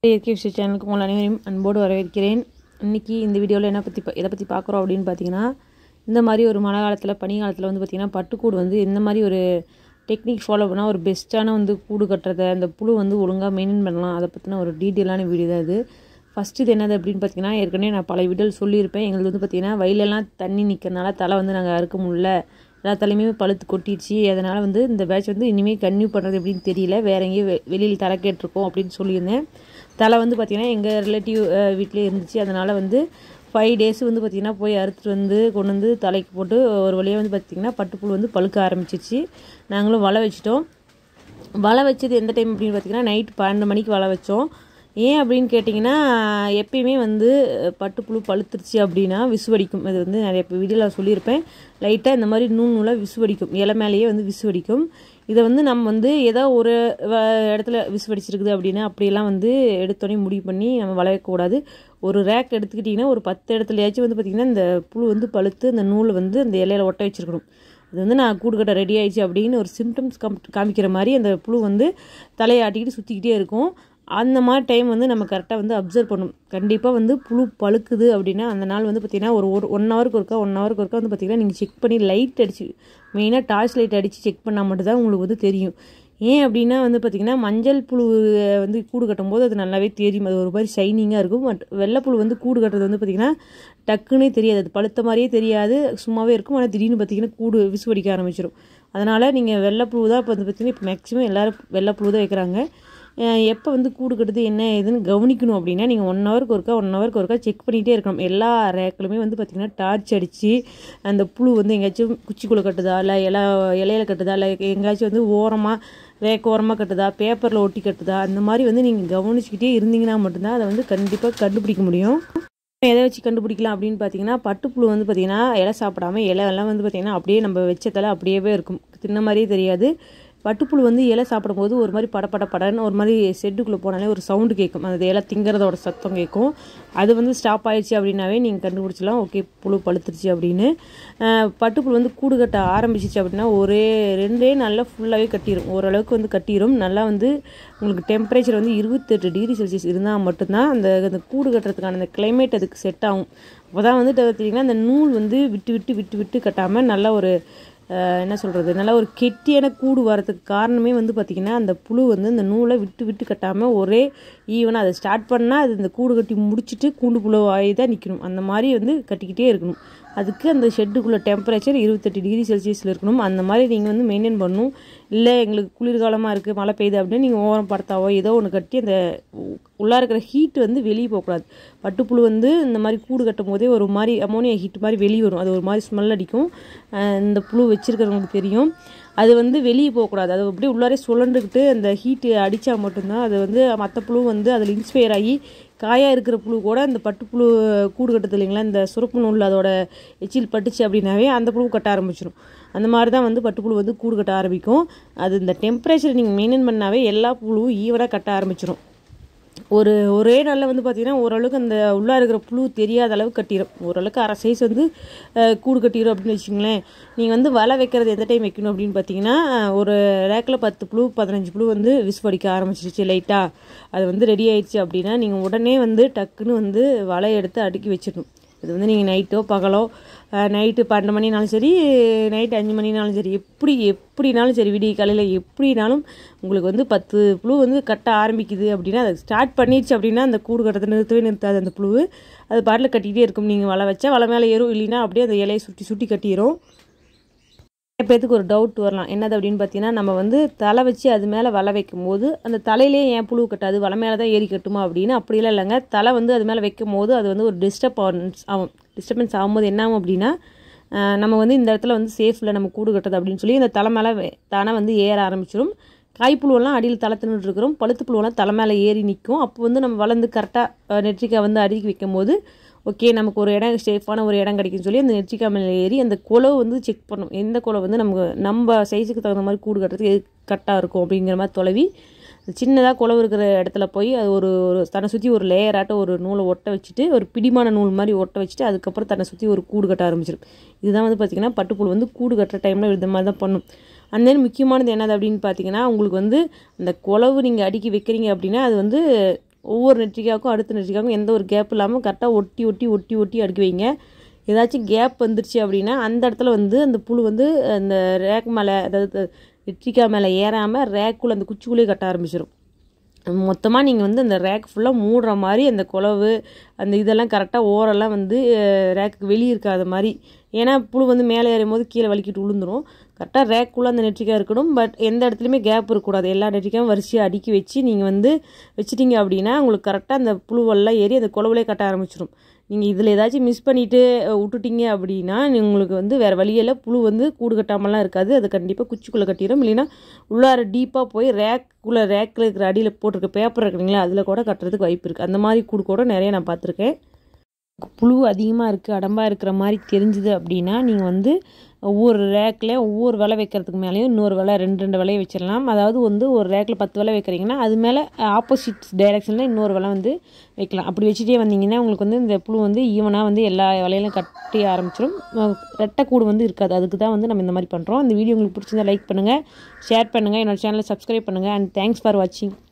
இயற்கை விஷய சேனலுக்கு உங்கள் அனைவரையும் அன்போடு வரவேற்கிறேன் இன்றைக்கி இந்த வீடியோவில் என்ன பற்றி எதை பற்றி பார்க்குறோம் அப்படின்னு பார்த்தீங்கன்னா இந்த மாதிரி ஒரு மழை காலத்தில் பனி காலத்தில் வந்து பார்த்திங்கன்னா பட்டுக்கூடு வந்து இந்த மாதிரி ஒரு டெக்னிக் ஃபாலோ பண்ணால் ஒரு பெஸ்ட்டான வந்து கூடு கட்டுறதை அந்த புழு வந்து ஒழுங்காக மெயின்டைன் பண்ணலாம் அதை பற்றின ஒரு டீட்டெயிலான வீடியோ தான் இது ஃபஸ்ட்டு இது என்னது அப்படின்னு பார்த்தீங்கன்னா ஏற்கனவே நான் பல வீடியோ சொல்லியிருப்பேன் எங்களுக்கு வந்து பார்த்திங்கன்னா வயலெல்லாம் தண்ணி நிற்கிறனால தலை வந்து நாங்கள் அறுக்க முடியல எல்லா தலையுமே பழுத்து கொட்டிடுச்சு அதனால் வந்து இந்த பேட்ச் வந்து இனிமேல் கன்டினியூ பண்ணுறது எப்படின்னு தெரியல வேற எங்கேயும் வெ வெளியில் தலை கேட்டிருக்கோம் அப்படின்னு சொல்லியிருந்தேன் தலை வந்து பார்த்திங்கன்னா எங்கள் ரிலேட்டிவ் வீட்டிலே இருந்துச்சு அதனால் வந்து ஃபைவ் டேஸ் வந்து பார்த்திங்கன்னா போய் அறுத்துட்டு வந்து கொண்டு வந்து தலைக்கு போட்டு ஒரு வழியாக வந்து பார்த்திங்கன்னா பட்டுப்புழு வந்து பழுக்க ஆரம்பிச்சிச்சு நாங்களும் வலை வச்சிட்டோம் வலை வச்சது எந்த டைம் அப்படின்னு பார்த்தீங்கன்னா நைட் பன்னெண்டு மணிக்கு வலை வச்சோம் ஏன் அப்படின்னு கேட்டிங்கன்னா எப்பயுமே வந்து பட்டுப்புழு பழுத்துருச்சு அப்படின்னா விசுவடிக்கும் இது வந்து நிறைய வீடியோவில் சொல்லியிருப்பேன் லைட்டாக இந்த மாதிரி நூல் நூலாக விசுவடிக்கும் இலை மேலேயே வந்து விசுவடிக்கும் இதை வந்து நம்ம வந்து ஏதோ ஒரு இடத்துல விசுவடிச்சிருக்குது அப்படின்னா அப்படியெல்லாம் வந்து எடுத்தோடனே முடிவு பண்ணி நம்ம வள வைக்கக்கூடாது ஒரு ரேக் எடுத்துக்கிட்டிங்கன்னா ஒரு பத்து இடத்துலையாச்சும் வந்து பார்த்திங்கன்னா இந்த புழு வந்து பழுத்து அந்த நூல் வந்து அந்த இலையில ஒட்ட வச்சுருக்கணும் அது வந்து நான் கூடு கட்ட ரெடி ஆயிடுச்சு அப்படின்னு ஒரு சிம்டம்ஸ் கம் காமிக்கிற மாதிரி அந்த புழு வந்து தலையாட்டிக்கிட்டு சுற்றிக்கிட்டே இருக்கும் அந்த மாதிரி டைம் வந்து நம்ம கரெக்டாக வந்து அப்சர்வ் பண்ணும் கண்டிப்பாக வந்து புழு பழுக்குது அப்படின்னா அந்த நாள் வந்து பார்த்திங்கன்னா ஒரு ஒரு ஒன் ஹவருக்கு ஒருக்கா ஒன் ஹவருக்கு ஒருக்கா வந்து பார்த்திங்கன்னா நீங்கள் செக் பண்ணி லைட் அடிச்சு மெயினாக டார்ச் லைட் அடித்து செக் பண்ணால் மட்டும்தான் உங்களுக்கு வந்து தெரியும் ஏன் அப்படின்னா வந்து பார்த்திங்கன்னா மஞ்சள் புழு வந்து கூடு கட்டும்போது அது நல்லாவே தெரியும் அது ஒரு மாதிரி ஷைனிங்காக இருக்கும் பட் வெள்ளைப்புழு வந்து கூடு கட்டுறது வந்து பார்த்திங்கன்னா டக்குன்னே தெரியாது அது பழுத்த மாதிரியே தெரியாது சும்மாவே இருக்கும் ஆனால் திடீர்னு பார்த்திங்கன்னா கூடு விசுவடிக்க ஆரம்பிச்சிடும் அதனால் நீங்கள் வெள்ளைப்புழு தான் இப்போ வந்து பார்த்திங்கன்னா இப்போ மேக்ஸிமம் எல்லோரும் வெள்ளைப்புழு தான் வைக்கிறாங்க எப்போ வந்து கூடு கட்டுது என்ன ஏதுன்னு கவனிக்கணும் அப்படின்னா நீங்கள் ஒன் ஹவருக்கு ஒருக்கா ஒன் ஹவருக்கு ஒருக்கா செக் பண்ணிகிட்டே இருக்கணும் எல்லா ரேக்களுமே வந்து பார்த்திங்கன்னா டார்ச் அடித்து அந்த புழு வந்து எங்கேயாச்சும் குச்சிக்குள்ளே கட்டுதா இல்லை இலை இலையில கட்டுதா இல்லை எங்கேயாச்சும் வந்து ஓரமாக ரேக் ஓரமாக கட்டுதா பேப்பரில் ஒட்டி கட்டுதா அந்த மாதிரி வந்து நீங்கள் கவனிச்சுக்கிட்டே இருந்தீங்கன்னா மட்டும்தான் அதை வந்து கண்டிப்பாக கண்டுபிடிக்க முடியும் எதை வச்சு கண்டுபிடிக்கலாம் அப்படின்னு பார்த்தீங்கன்னா பட்டுப்புழு வந்து பார்த்திங்கன்னா இலை சாப்பிடாம இலை எல்லாம் வந்து பார்த்திங்கன்னா அப்படியே நம்ம வச்ச அப்படியே இருக்கும் தின்ன மாதிரியே தெரியாது பட்டுப்புழு வந்து இலை சாப்பிடும்போது ஒரு மாதிரி படப்பட படன்னு ஒரு மாதிரி செட்டுக்குள்ளே போனாலே ஒரு சவுண்டு கேட்கும் அந்த இலை திங்கிறதோட சத்தம் கேட்கும் அது வந்து ஸ்டாப் ஆயிடுச்சு அப்படின்னாவே நீங்கள் கண்டுபிடிச்சலாம் ஓகே புழு பழுத்துருச்சு அப்படின்னு பட்டுப்புழு வந்து கூடு கட்ட ஆரம்பிச்சிச்சு அப்படின்னா ஒரே ரெண்டே நாளில் ஃபுல்லாகவே கட்டிடும் ஓரளவுக்கு வந்து கட்டிடும் நல்லா வந்து உங்களுக்கு டெம்பரேச்சர் வந்து இருபத்தெட்டு டிகிரி செல்சியஸ் இருந்தால் மட்டும்தான் அந்த அந்த கூடு கட்டுறதுக்கான அந்த கிளைமேட் அதுக்கு செட் ஆகும் அப்போ தான் வந்து பார்த்திங்கன்னா அந்த நூல் வந்து விட்டு விட்டு விட்டு விட்டு கட்டாமல் நல்லா ஒரு என்ன சொல்கிறது நல்லா ஒரு கெட்டியான கூடு வரதுக்கு காரணமே வந்து பார்த்திங்கன்னா அந்த புழு வந்து அந்த நூலை விட்டு விட்டு கட்டாமல் ஒரே ஈவனாக அதை ஸ்டார்ட் பண்ணால் அது இந்த கூடு கட்டி முடிச்சுட்டு கூண்டு புழு ஆகி தான் நிற்கணும் அந்த மாதிரி வந்து கட்டிக்கிட்டே இருக்கணும் அதுக்கு அந்த ஷெட்டுக்குள்ளே டெம்பரேச்சர் இருபத்தெட்டு டிகிரி செல்சியஸில் இருக்கணும் அந்த மாதிரி நீங்கள் வந்து மெயின்டைன் பண்ணணும் இல்லை எங்களுக்கு குளிர்காலமாக இருக்குது மழை பெய்யுது அப்படின்னு நீங்கள் ஓரம் படுத்தாவோ ஏதோ ஒன்று கட்டி அந்த உள்ளே இருக்கிற ஹீட் வந்து வெளியே போகக்கூடாது பட்டுப்புழு வந்து இந்த மாதிரி கூடு கட்டும் போதே ஒரு மாதிரி அமோனியா ஹீட் மாதிரி வெளியே வரும் அது ஒரு மாதிரி ஸ்மெல் அடிக்கும் இந்த புழு வச்சுருக்கிறவங்களுக்கு தெரியும் அது வந்து வெளியே போகக்கூடாது அது அப்படியே உள்ளாரே சுழண்டுக்கிட்டு அந்த ஹீட்டு அடித்தா மட்டும்தான் அது வந்து மற்ற புழு வந்து அதில் இன்ஸ்பயர் ஆகி காயாக இருக்கிற புழு கூட அந்த பட்டுப்புழு கூடு கட்டுது இல்லைங்களா இந்த சுரப்பு நூல் அதோட எச்சில் பட்டுச்சு அப்படின்னாவே அந்த புழு கட்ட ஆரம்பிச்சிடும் அந்த மாதிரி தான் வந்து பட்டுப்புழு வந்து கூடு கட்ட ஆரம்பிக்கும் அது இந்த டெம்பரேச்சர் நீங்கள் மெயின்டைன் பண்ணாவே எல்லா புழுவும் ஈவனாக கட்ட ஆரம்பிச்சிடும் ஒரு ஒரே நாளில் வந்து பார்த்திங்கன்னா ஓரளவுக்கு அந்த உள்ளே இருக்கிற புழு தெரியாத அளவுக்கு கட்டிடும் ஓரளவுக்கு அரை சைஸ் வந்து கூடு கட்டிடும் அப்படின்னு வச்சுங்களேன் நீங்கள் வந்து வலை வைக்கிறது எந்த டைம் வைக்கணும் அப்படின்னு பார்த்தீங்கன்னா ஒரு ரேக்கில் பத்து புழு பதினஞ்சு புழு வந்து விஸ்வடிக்க ஆரம்பிச்சிருச்சு லைட்டாக அது வந்து ரெடி ஆயிடுச்சு அப்படின்னா நீங்கள் உடனே வந்து டக்குன்னு வந்து வலை எடுத்து அடுக்கி வச்சிடணும் இது வந்து நீங்கள் நைட்டோ பகலோ நைட்டு பன்னெண்டு மணினாலும் சரி நைட்டு அஞ்சு மணினாலும் சரி எப்படி எப்படினாலும் சரி விடிய காலையில் எப்படினாலும் உங்களுக்கு வந்து பத்து புழு வந்து கட்ட ஆரம்பிக்குது அப்படின்னா அதை ஸ்டார்ட் பண்ணிடுச்சு அப்படின்னா அந்த கூடு கட்டத்தை நிறுத்தவே நிறுத்தாது அந்த புழு அது பாட்டில் கட்டிகிட்டே இருக்கும் நீங்கள் வலை வச்சா வலை மேலே ஏறும் இல்லைன்னா அப்படியே அந்த இலையை சுற்றி சுற்றி கட்டிடும் பேத்துக்கு ஒரு டவுட் வரலாம் என்னது அப்படின்னு பார்த்தீங்கன்னா நம்ம வந்து தலை வச்சு அது மேலே வலை வைக்கும் போது அந்த தலையிலே ஏன் புழு கட்டாது வலை மேலே தான் ஏறி கட்டுமா அப்படின்னு அப்படிலாம் இல்லைங்க தலை வந்து அது மேலே வைக்கும் போது அது வந்து ஒரு டிஸ்டர்பன்ஸ் ஆகும் டிஸ்டர்பன்ஸ் ஆகும்போது என்ன ஆகும் அப்படின்னா நம்ம வந்து இந்த இடத்துல வந்து சேஃபில் நம்ம கூடு கட்டுறது அப்படின்னு சொல்லி இந்த தலை மேலே தானே வந்து ஏற ஆரம்பிச்சிடும் காய்ப்புழுவெல்லாம் அடியில் தலை தின்னுட்டு இருக்கிறோம் பழுத்து புழுவெல்லாம் தலை மேலே ஏறி நிற்கும் அப்போ வந்து நம்ம வளர்ந்து கரெக்டாக நெற்றிக்காய் வந்து அடுக்கி வைக்கும் போது ஓகே நமக்கு ஒரு இடம் சேஃபான ஒரு இடம் கிடைக்குன்னு சொல்லி அந்த நெற்றிக்காய் மேலே ஏறி அந்த குளவு வந்து செக் பண்ணும் எந்த குளவு வந்து நமக்கு நம்ம சைஸுக்கு தகுந்த மாதிரி கூடு கட்டுறதுக்கு எது கரெக்டாக இருக்கும் அப்படிங்கிற மாதிரி தொலைவி சின்னதாக குளவு இருக்கிற இடத்துல போய் அது ஒரு ஒரு தன்னை சுற்றி ஒரு லேயராட்ட ஒரு நூலை ஒட்ட வச்சுட்டு ஒரு பிடிமான நூல் மாதிரி ஒட்ட வச்சுட்டு அதுக்கப்புறம் தன்னை சுற்றி ஒரு கூடு கட்ட ஆரம்பிச்சிடும் இதுதான் வந்து பார்த்திங்கன்னா பட்டுப்புழு வந்து கூடு கட்டுற டைமில் இந்த மாதிரி தான் பண்ணும் அண்ட் தென் முக்கியமானது என்னது அப்படின்னு பார்த்தீங்கன்னா உங்களுக்கு வந்து அந்த குளவு நீங்கள் அடுக்கி வைக்கிறீங்க அப்படின்னா அது வந்து ஒவ்வொரு நெற்றிக்காவுக்கும் அடுத்த நெற்றிக்காவுக்கும் எந்த ஒரு கேப் இல்லாமல் கரெக்டாக ஒட்டி ஒட்டி ஒட்டி ஒட்டி அடுக்கி வைங்க ஏதாச்சும் கேப் வந்துருச்சு அப்படின்னா அந்த இடத்துல வந்து அந்த புழு வந்து அந்த ரேக் மேலே அதாவது நெற்றிக்காய் மேலே ஏறாமல் ரேக்குள்ளே அந்த குச்சிக்குள்ளேயே கட்ட ஆரம்பிச்சிடும் மொத்தமாக நீங்கள் வந்து அந்த ரேக் ஃபுல்லாக மூடுற மாதிரி அந்த குலவு அந்த இதெல்லாம் கரெக்டாக ஓரெல்லாம் வந்து ரேக்குக்கு வெளியே இருக்காத மாதிரி ஏன்னா புழு வந்து மேலே ஏறும் போது கீழே வலிக்கிட்டு விழுந்துரும் கரெக்டாக ரேக்குள்ளே அந்த நெற்றிக்காய் இருக்கணும் பட் எந்த இடத்துலையுமே கேப் இருக்கக்கூடாது எல்லா நெற்றிக்காயும் வரிசையாக அடுக்கி வச்சு நீங்கள் வந்து வச்சிட்டிங்க அப்படின்னா உங்களுக்கு கரெக்டாக அந்த புழுவெல்லாம் ஏறி அந்த குலவுலே கட்ட ஆரம்பிச்சிடும் நீங்கள் இதில் ஏதாச்சும் மிஸ் பண்ணிவிட்டு விட்டுட்டீங்க அப்படின்னா உங்களுக்கு வந்து வேறு வழியில் புழு வந்து கூடு கட்டாமலாம் இருக்காது அது கண்டிப்பாக குச்சிக்குள்ளே கட்டிடும் இல்லைன்னா உள்ளார டீப்பாக போய் ரேக்குள்ளே ரேக்கில் இருக்கிற அடியில் போட்டிருக்க பேப்பர் இருக்குங்களா அதில் கூட கட்டுறதுக்கு வாய்ப்பு இருக்குது அந்த மாதிரி கூடு கூட நிறைய நான் பார்த்துருக்கேன் புழு அதிகமாக இருக்குது அடம்பாக இருக்கிற மாதிரி தெரிஞ்சுது அப்படின்னா நீங்கள் வந்து ஒவ்வொரு ரேக்கில் ஒவ்வொரு விலை வைக்கிறதுக்கு மேலேயும் இன்னொரு விலை ரெண்டு ரெண்டு விலையை வச்சிடலாம் அதாவது வந்து ஒரு ரேக்கில் பத்து விலை வைக்கிறீங்கன்னா அது மேலே ஆப்போசிட் டைரெக்ஷனில் இன்னொரு விலை வந்து வைக்கலாம் அப்படி வச்சுட்டே வந்தீங்கன்னா உங்களுக்கு வந்து இந்த புழு வந்து ஈவனாக வந்து எல்லா விலையிலும் கட்டி ஆரம்பிச்சிடும் ரெட்டை கூடு வந்து இருக்காது அதுக்கு தான் வந்து நம்ம இந்த மாதிரி பண்ணுறோம் இந்த வீடியோ உங்களுக்கு பிடிச்சிருந்தா லைக் பண்ணுங்கள் ஷேர் பண்ணுங்கள் என்னோடய சேனலை சப்ஸ்கிரைப் பண்ணுங்கள் அண்ட் தேங்க்ஸ் ஃபார் வாட்சிங்